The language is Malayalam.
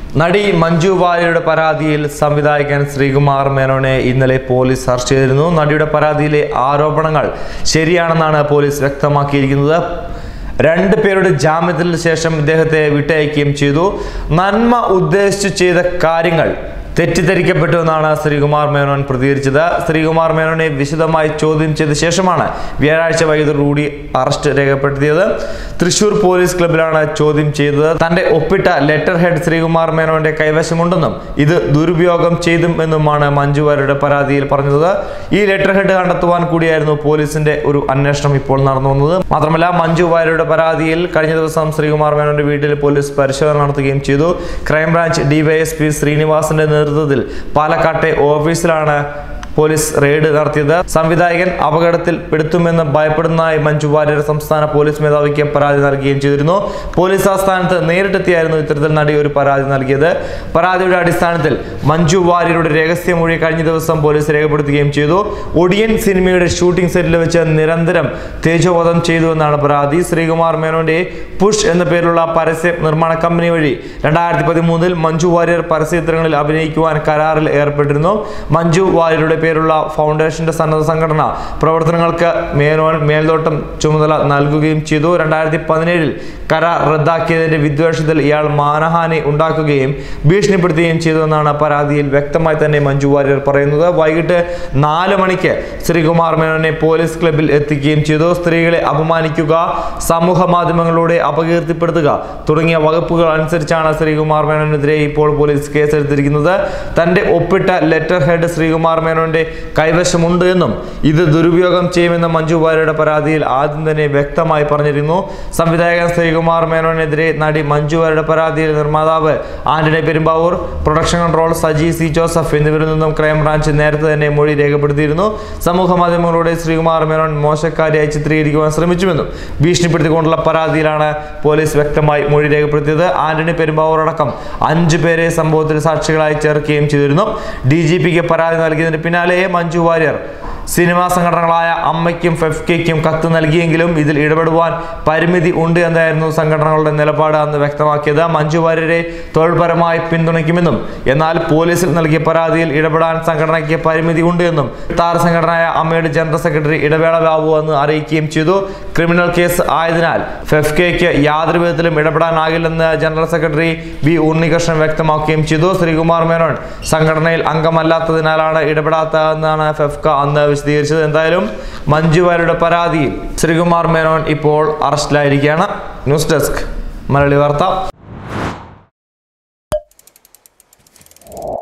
നടി മഞ്ജു വാര്യരുടെ പരാതിയിൽ സംവിധായകൻ ശ്രീകുമാർ മേനോനെ ഇന്നലെ പോലീസ് അറസ്റ്റ് ചെയ്തിരുന്നു നടിയുടെ പരാതിയിലെ ആരോപണങ്ങൾ ശരിയാണെന്നാണ് പോലീസ് വ്യക്തമാക്കിയിരിക്കുന്നത് രണ്ട് പേരുടെ ജാമ്യത്തിന് ശേഷം ഇദ്ദേഹത്തെ വിട്ടയക്കുകയും ചെയ്തു നന്മ ഉദ്ദേശിച്ചു ചെയ്ത കാര്യങ്ങൾ തെറ്റിദ്ധരിക്കപ്പെട്ടു എന്നാണ് ശ്രീകുമാർ മേനോൻ പ്രതികരിച്ചത് ശ്രീകുമാർ മേനോനെ വിശദമായി ചോദ്യം ചെയ്ത ശേഷമാണ് വ്യാഴാഴ്ച വൈകിട്ടോടുകൂടി അറസ്റ്റ് രേഖപ്പെടുത്തിയത് തൃശൂർ പോലീസ് ക്ലബിലാണ് ചോദ്യം ചെയ്തത് തന്റെ ഒപ്പിട്ട ലെറ്റർ ഹെഡ് ശ്രീകുമാർ മേനോന്റെ കൈവശമുണ്ടെന്നും ഇത് ദുരുപയോഗം ചെയ്തും എന്നുമാണ് മഞ്ജു വാര്യരുടെ പരാതിയിൽ പറഞ്ഞത് ഈ ലെറ്റർ ഹെഡ് കണ്ടെത്തുവാൻ കൂടിയായിരുന്നു പോലീസിന്റെ ഒരു അന്വേഷണം ഇപ്പോൾ നടന്നു വന്നത് മാത്രമല്ല മഞ്ജു വാര്യരുടെ പരാതിയിൽ കഴിഞ്ഞ ദിവസം ശ്രീകുമാർ മേനോന്റെ വീട്ടിൽ പോലീസ് പരിശോധന നടത്തുകയും ചെയ്തു ക്രൈംബ്രാഞ്ച് ഡിവൈഎസ്പി ശ്രീനിവാസന്റെ നേതൃത്വത്തിൽ പാലക്കാട്ടെ ഓഫീസിലാണ് പോലീസ് റെയ്ഡ് നടത്തിയത് സംവിധായകൻ അപകടത്തിൽ പെടുത്തുമെന്ന് ഭയപ്പെടുന്നതായി മഞ്ജു വാര്യർ സംസ്ഥാന പോലീസ് മേധാവിക്ക് പരാതി നൽകുകയും ചെയ്തിരുന്നു പോലീസ് ആസ്ഥാനത്ത് നേരിട്ടെത്തിയായിരുന്നു ഇത്തരത്തിൽ നടി ഒരു പരാതി നൽകിയത് പരാതിയുടെ അടിസ്ഥാനത്തിൽ മഞ്ജു വാര്യരുടെ രഹസ്യമൊഴി കഴിഞ്ഞ ദിവസം പോലീസ് രേഖപ്പെടുത്തുകയും ചെയ്തു ഒടിയൻ സിനിമയുടെ ഷൂട്ടിംഗ് സെറ്റിൽ വെച്ച് നിരന്തരം തേജോവധം ചെയ്തു എന്നാണ് പരാതി ശ്രീകുമാർ മേനോന്റെ പുഷ് എന്ന പേരിലുള്ള പരസ്യ നിർമ്മാണ കമ്പനി വഴി രണ്ടായിരത്തി പതിമൂന്നിൽ മഞ്ജു വാര്യർ പരസ്യചിത്രങ്ങളിൽ അഭിനയിക്കുവാൻ കരാറിൽ ഏർപ്പെട്ടിരുന്നു മഞ്ജു വാര്യരുടെ പേരുള്ള ഫൗണ്ടേഷന്റെ സന്നദ്ധ സംഘടന പ്രവർത്തനങ്ങൾക്ക് മേനോൻ മേൽനോട്ടം ചുമതല നൽകുകയും ചെയ്തു രണ്ടായിരത്തി പതിനേഴിൽ കരാർ റദ്ദാക്കിയതിന്റെ വിദ്വേഷത്തിൽ ഇയാൾ മാനഹാനി ഉണ്ടാക്കുകയും ഭീഷണിപ്പെടുത്തുകയും ചെയ്തുവെന്നാണ് പരാതിയിൽ വ്യക്തമായി തന്നെ മഞ്ജു വാര്യർ പറയുന്നത് വൈകിട്ട് നാല് മണിക്ക് ശ്രീകുമാർ മേനോനെ പോലീസ് ക്ലബിൽ എത്തിക്കുകയും ചെയ്തു സ്ത്രീകളെ അപമാനിക്കുക സമൂഹ മാധ്യമങ്ങളിലൂടെ അപകീർത്തിപ്പെടുത്തുക തുടങ്ങിയ വകുപ്പുകൾ അനുസരിച്ചാണ് ശ്രീകുമാർ മേനോനെതിരെ ഇപ്പോൾ പോലീസ് കേസെടുത്തിരിക്കുന്നത് തന്റെ ഒപ്പിട്ട ലെറ്റർ ഹെഡ് ശ്രീകുമാർ മേനോന്റെ കൈവശമുണ്ട് എന്നും ഇത് ദുരുപയോഗം ചെയ്യുമെന്ന മഞ്ജു വാര്യരുടെ പരാതിയിൽ ആദ്യം തന്നെ വ്യക്തമായി പറഞ്ഞിരുന്നു സംവിധായകൻ ശ്രീകുമാർ മേനോനെതിരെ നടി മഞ്ജു വാര്യരുടെ പരാതിയിൽ നിർമ്മാതാവ് Antony Perumbavoor production control Saji C Joseph എന്നിവരിൽ നിന്നും ക്രൈംബ്രാഞ്ച് നേരത്തെ തന്നെ മൊഴി രേഖപ്പെടുത്തിയിരുന്നു സമൂഹ മാധ്യമങ്ങളിലൂടെ ശ്രീകുമാർ മേനോൻ മോശക്കാരിയായി ചിത്രീകരിക്കുവാൻ ശ്രമിച്ചുവെന്നും ഭീഷണിപ്പെടുത്തിക്കൊണ്ടുള്ള പരാതിയിലാണ് പോലീസ് വ്യക്തമായി മൊഴി രേഖപ്പെടുത്തിയത് ആന്റണി പെരുമ്പാവൂർ അടക്കം അഞ്ചു പേരെ സംഭവത്തിൽ സാക്ഷികളായി ചേർക്കുകയും ചെയ്തിരുന്നു ഡി ജി പിക്ക് പരാതി നൽകിയതിന് പിന്നാലെ മഞ്ജു വാര്യർ സിനിമാ സംഘടനകളായ അമ്മയ്ക്കും ഫെഫ്കയ്ക്കും കത്ത് നൽകിയെങ്കിലും ഇതിൽ ഇടപെടുവാൻ പരിമിതി ഉണ്ട് എന്നായിരുന്നു സംഘടനകളുടെ നിലപാട് അന്ന് വ്യക്തമാക്കിയത് മഞ്ജു വാര്യരെ തൊഴിൽപരമായി പിന്തുണയ്ക്കുമെന്നും എന്നാൽ പോലീസിൽ നൽകിയ പരാതിയിൽ ഇടപെടാൻ സംഘടനയ്ക്ക് പരിമിതി ഉണ്ട് എന്നും താര സംഘടനയായ അമ്മയുടെ ജനറൽ സെക്രട്ടറി ഇടവേള ബാബു എന്ന് അറിയിക്കുകയും ചെയ്തു ക്രിമിനൽ കേസ് ആയതിനാൽ ഫെഫ്കയ്ക്ക് യാതൊരു വിധത്തിലും ഇടപെടാനാകില്ലെന്ന് ജനറൽ സെക്രട്ടറി വി ഉണ്ണികൃഷ്ണൻ വ്യക്തമാക്കുകയും ചെയ്തു ശ്രീകുമാർ മേനോൻ സംഘടനയിൽ അംഗമല്ലാത്തതിനാലാണ് ഇടപെടാത്തതെന്നാണ് ഫെഫ്ക അന്ന് വിശദീകരിച്ചത് എന്തായാലും മഞ്ജു വാര്യരുടെ പരാതിയിൽ ശ്രീകുമാർ മേനോൻ ഇപ്പോൾ അറസ്റ്റിലായിരിക്കുകയാണ് ന്യൂസ് ഡെസ്ക് മലയാളി വാർത്ത